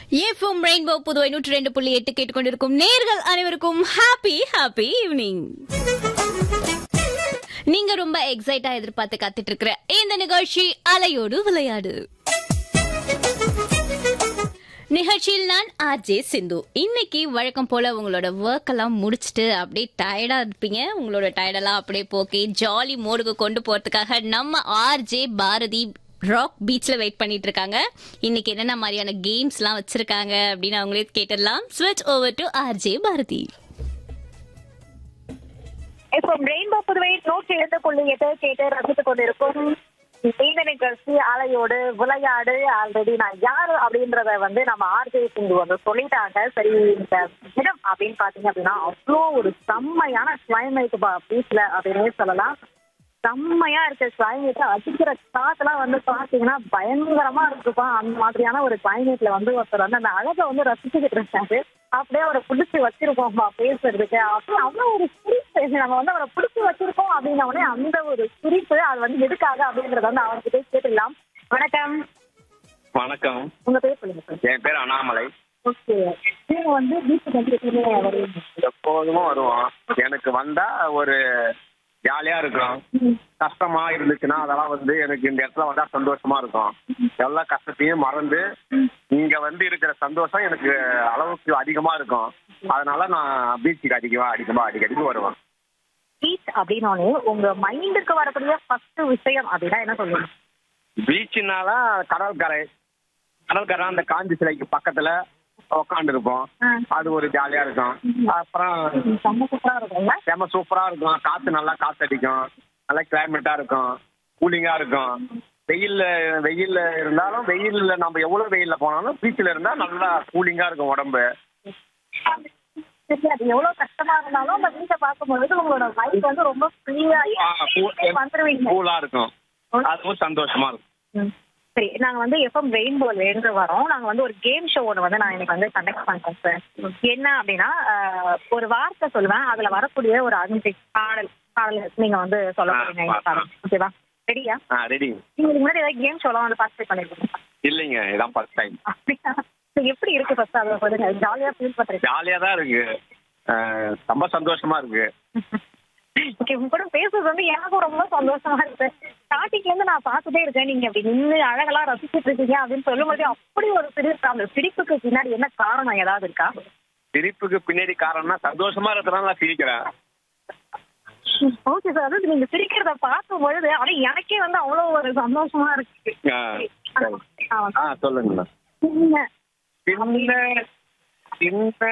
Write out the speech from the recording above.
FM rainbow Puduvai நூற்றி ரெண்டு புள்ளி எட்டு கேட்டுக்கொண்டிருக்கும் நேர்கள் அனைவருக்கும் ஹாப்பி ஹாப்பி ஈவினிங் நீங்க ரொம்ப எக்ஸைட்டா எதிர்பார்த்து காத்துட்டு இருக்கிற இந்த நிகழ்ச்சி அலையோடு விளையாடு நிகழ்ச்சியில் நான் ஆர்ஜே சிந்து இன்னைக்கு வழக்கம் போல உங்களோட ஒர்க் எல்லாம் முடிச்சுட்டு அப்படியே டயர்டா இருப்பீங்க உங்களோட டயர்டெல்லாம் அப்படியே போக்கி ஜாலி மோடுக்கு கொண்டு போறதுக்காக நம்ம ஆர்ஜே பாரதி ராக் பீச்ல வெயிட் பண்ணிட்டு இருக்காங்க இன்னைக்கு என்னென்ன மாதிரியான கேம்ஸ் எல்லாம் வச்சிருக்காங்க அப்படின்னு அவங்களே கேட்டுடலாம் ஸ்விட்ச் ஓவர் டு ஆர்ஜே பாரதி இப்போ ரெயின்போ புதுவை நூற்றி இரண்டு புள்ளி எட்டு கேட்டு ரசித்துக் கொண்டிருக்கும் இந்த நிகழ்ச்சி அலையோடு விளையாடு ஆல்ரெடி நான் யாரு அப்படின்றத வந்து நம்ம ஆர்ஜே சிந்து வந்து சொல்லிட்டாங்க சரி இந்த இடம் அப்படின்னு பாத்தீங்க அப்படின்னா அவ்வளோ ஒரு செம்மையான கிளைமேட் பீச்ல அப்படின்னே சொல்லலாம் செம்மையா இருக்க கிளைமேட் அடிக்கிற காத்தெல்லாம் வந்து பாத்தீங்கன்னா பயங்கரமா இருக்குப்பா அந்த மாதிரியான ஒரு கிளைமேட்ல வந்து ஒருத்தர் வந்து அந்த அழகை வந்து ரசிச்சுக்கிட்டு இருக்காரு அப்படியே அவரை பிடிச்சி வச்சிருக்கோம்ப்பா பேசுறதுக்கு அப்படியே அவ்வளவு ஒரு சிரிப்பு நம்ம வந்து அவரை பிடிச்சி வச்சிருக்கோம் அப்படின்ன உடனே அந்த ஒரு சிரிப்பு அது வந்து எதுக்காக அப்படின்றத வந்து அவர்கிட்ட கேட்டுடலாம் வணக்கம் வணக்கம் உங்க பேர் சொல்லுங்க சார் என் பேர் அண்ணாமலை ஓகே நீங்க வந்து பீச்சுக்கு வந்து எப்பயுமே வருவீங்க எப்போதும் வருவோம் எனக்கு வந்தா ஒரு ஜாலியா இருக்கும் கஷ்டமா இருந்துச்சுன்னா அதெல்லாம் வந்து எனக்கு இந்த இடத்துல வந்தா சந்தோஷமா இருக்கும் எல்லா கஷ்டத்தையும் மறந்து இங்க வந்து இருக்கிற சந்தோஷம் எனக்கு அளவுக்கு அதிகமா இருக்கும் அதனால நான் பீச்சுக்கு அதிகமா அதிகமா அடிக்கடிக்கு வருவேன் பீச் அப்படின்னோடனே உங்க மைண்டுக்கு வரக்கூடிய ஃபர்ஸ்ட் விஷயம் அப்படின்னா என்ன சொல்லுங்க பீச்சுனால கடற்கரை கடற்கரை அந்த காஞ்சி சிலைக்கு பக்கத்துல உக்காந்து இருப்போம் ஆ. அது ஒரு ஜாலியா இருக்கும் அப்புறம் செம்ம சூப்பரா இருக்கும்ல செம சூப்பரா இருக்கும் காத்து நல்லா காத்து அடிக்கும் நல்லா கிளைமேட்டா இருக்கும் கூலிங்கா இருக்கும் வெயில்ல வெயில்ல இருந்தாலும் வெயில்ல நம்ம எவ்வளவு வெயில்ல போனாலும் பீச்ல இருந்தா நல்லா கூலிங்கா இருக்கும் உடம்பு சரி, அது எவ்வளவு கஷ்டமா இருந்தாலும் அந்த பீச்சை பார்க்கும்பொழுது உங்களோட மைண்ட் வந்து ரொம்ப ஃப்ரீயா வந்துருவீங்க கூலா இருக்கும் அதுவும் சந்தோஷமா இருக்கும் ம். சரி நாங்க வந்து எஃப்எம் ரெயின்போல இருந்து வரோம் நாங்க வந்து ஒரு கேம் ஷோ ஒன்று வந்து நான் எனக்கு வந்து கண்டக்ட் பண்றேன் சார் என்ன அப்படின்னா ஆஹ், ஒரு வார்த்தை சொல்லுவேன் அதுல வரக்கூடிய ஒரு அஞ்சு பாடல் பாடல் நீங்க வந்து சொல்ல ஆ, போறீங்க இந்த ஆ, பாடல் ஓகேவா ரெடியா ஆ ரெடி நீங்க இதுக்கு முன்னாடி ஏதாவது கேம் ஷோலாம் வந்து பார்ட்டிசிபேட் பண்ணிருக்கீங்க இல்லைங்க இதான் ஃபர்ஸ்ட் டைம் அப்படியா சரி, எப்படி இருக்கு ஃபர்ஸ்ட் அதை சொல்லுங்க ஜாலியா ஃபீல் பண்றீங்க ஜாலியா தான் இருக்கு அஹ், ரொம்ப சந்தோஷமா இருக்கு ஓகே உங்க கூட பேசுறது வந்து எனக்கும் ரொம்ப சந்தோஷமா இருக்கு ஸ்டார்டிங்ல இருந்து நான் பார்த்துட்டே இருக்கேன் நீங்க அப்படி நின்று அழகெல்லாம் ரசிச்சிட்டு இருக்கீங்க அப்படின்னு சொல்லும்போது அப்படி ஒரு சிரிப்பு அந்த சிரிப்புக்கு பின்னாடி என்ன காரணம் ஏதாவது இருக்கா சிரிப்புக்கு பின்னாடி காரணம்னா சந்தோஷமா இருக்கிறதுனால நான் சிரிக்கிறேன் ஓகே சார் அதாவது நீங்க சிரிக்கிறத பார்க்கும் பொழுது ஆனா எனக்கே வந்து அவ்வளவு ஒரு சந்தோஷமா இருக்கு ஆ, சரி. ஆ, ஆ சொல்லுங்கண்ணா சின்ன சின்ன சின்ன